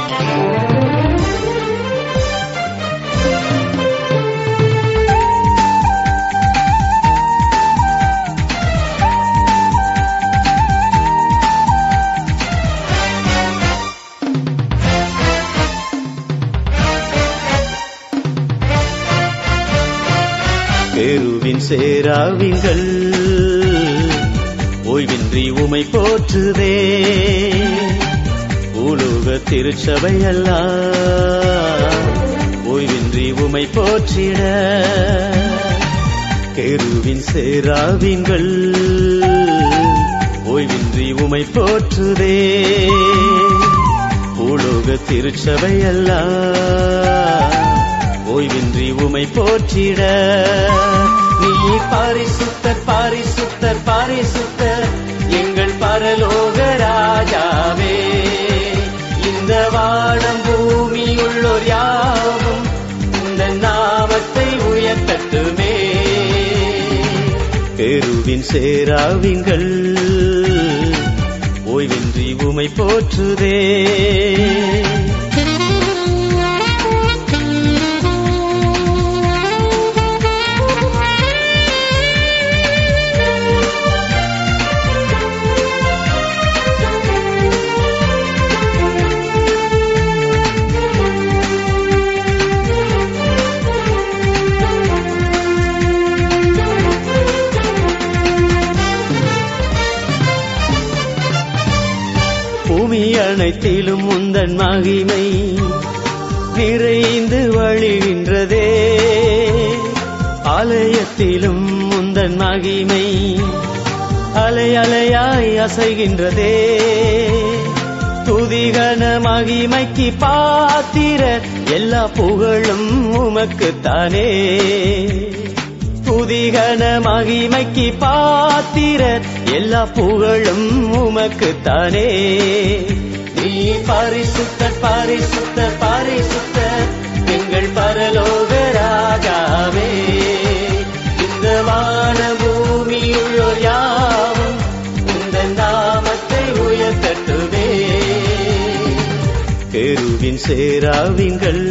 கேருவின் சேராவிங்கள் ஓய்வின்றி உமை போற்றுதே பூலோக திருச்சபை ஓய்வின்றி உமை போற்றிட கேருவின் சேராவிங்கள் ஓய்வின்றி உமை போற்றுதே பூலோக திருச்சபை ஓய்வின்றி உமை போற்றிட நீ பாரிசுத்தர் பாரிசுத்தர் பாரிசுத்தர் எங்கள் பரலோக ராஜாவே இந்த வானம் பூமி உள்ளோர் யாவும் இந்த நாமத்தை உயர்த்தட்டுமே கேருவின் சேராவிங்கள் ஓய்வின்றி உமை போற்றுதே பூமி அனைத்திலும் முந்தன் மகிமை நிறைந்து வழிகின்றதே ஆலயத்திலும் முந்தன் மகிமை அலை அலையாய் அசைகின்றதே துதிகன மகிமைக்கு பாத்திர எல்லா புகழும் உமக்குத்தானே துதிகன மகிமைக்கு பாத்திர எல்லா புகழும் உமக்குத்தானே நீ பரிசுத்தர் பரிசுத்தர் பரிசுத்தர் எங்கள் பரலோக ராஜாவே இந்த வான பூமியுள்ளோர் யாவும் இந்த நாமத்தை உயர்த்தட்டுமே கேருவின் சேராவிங்கள்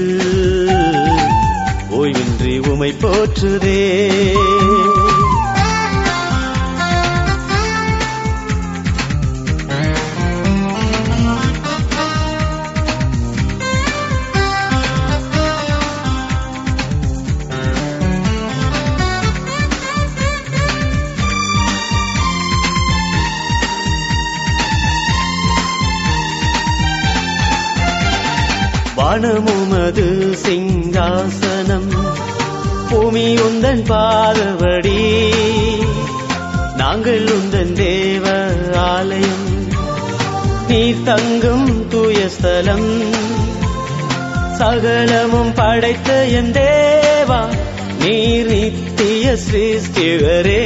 ஓய்வின்றி உமை போற்றுதே வானமுமது சிங்காசனம் பூமி உந்தன் பாதவடி நாங்கள் உந்தன் தேவ ஆலயம் நீ தங்கும் தூய ஸ்தலம் சகலமும் படைத்த என் தேவா நீர் நித்திய சிருஷ்டிகரே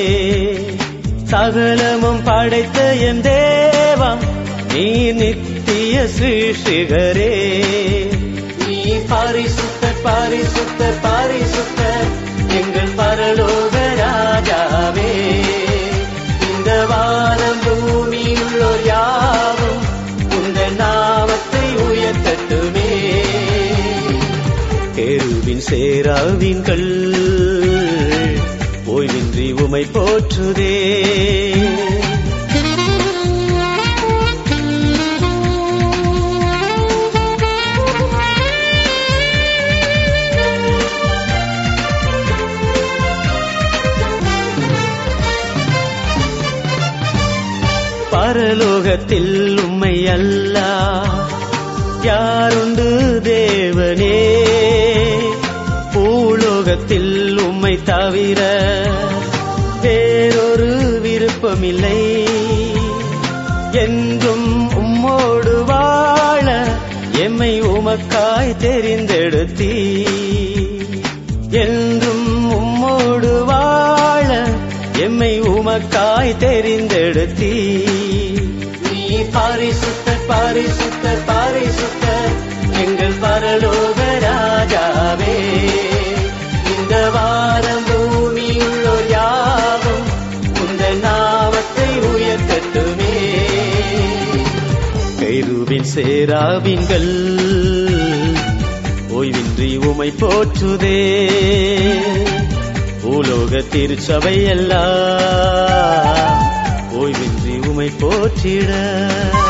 சகலமும் படைத்த என் தேவா நீர் நித்திய சிருஷ்டிகரே நீ பரிசுத்தர் பரிசுத்தர் பரிசுத்தர் எங்கள் பரலோக ராஜாவே இந்த வானம் பூமி உள்ளோர் யாவும் உந்த நாமத்தை உயர்த்தட்டுமே கேருவின் சேராவின்கள் ஓய்வின்றி உமை போற்றுதே பரலோகத்தில் உம்மை அல்ல யாருண்டு தேவனே பூலோகத்தில் உம்மை தவிர வேறொரு விருப்பமில்லை என்றும் உம்மோடு வாழ எம்மை உமக்காய் தெரிந்தெடுத்தீ என்றும் உம்மோடு வாழ எம்மை உமக்காய் தெரிந்தெடுத்தீ நீ பாரிசுத்தர் பாரிசுத்தர் பாரிசுத்தர் எங்கள் பரலோக ராஜாவே இந்த வாரம் பூமி உள்ளோர் யாவும் உந்த நாமத்தை உயர்த்தட்டுமே கைருவின் சேராவின்கள் ஓய்வின்றி உமை போற்றுதே பூலோக திருச்சபை எல்லாம் ஓய்வின்றி உமை போற்றிட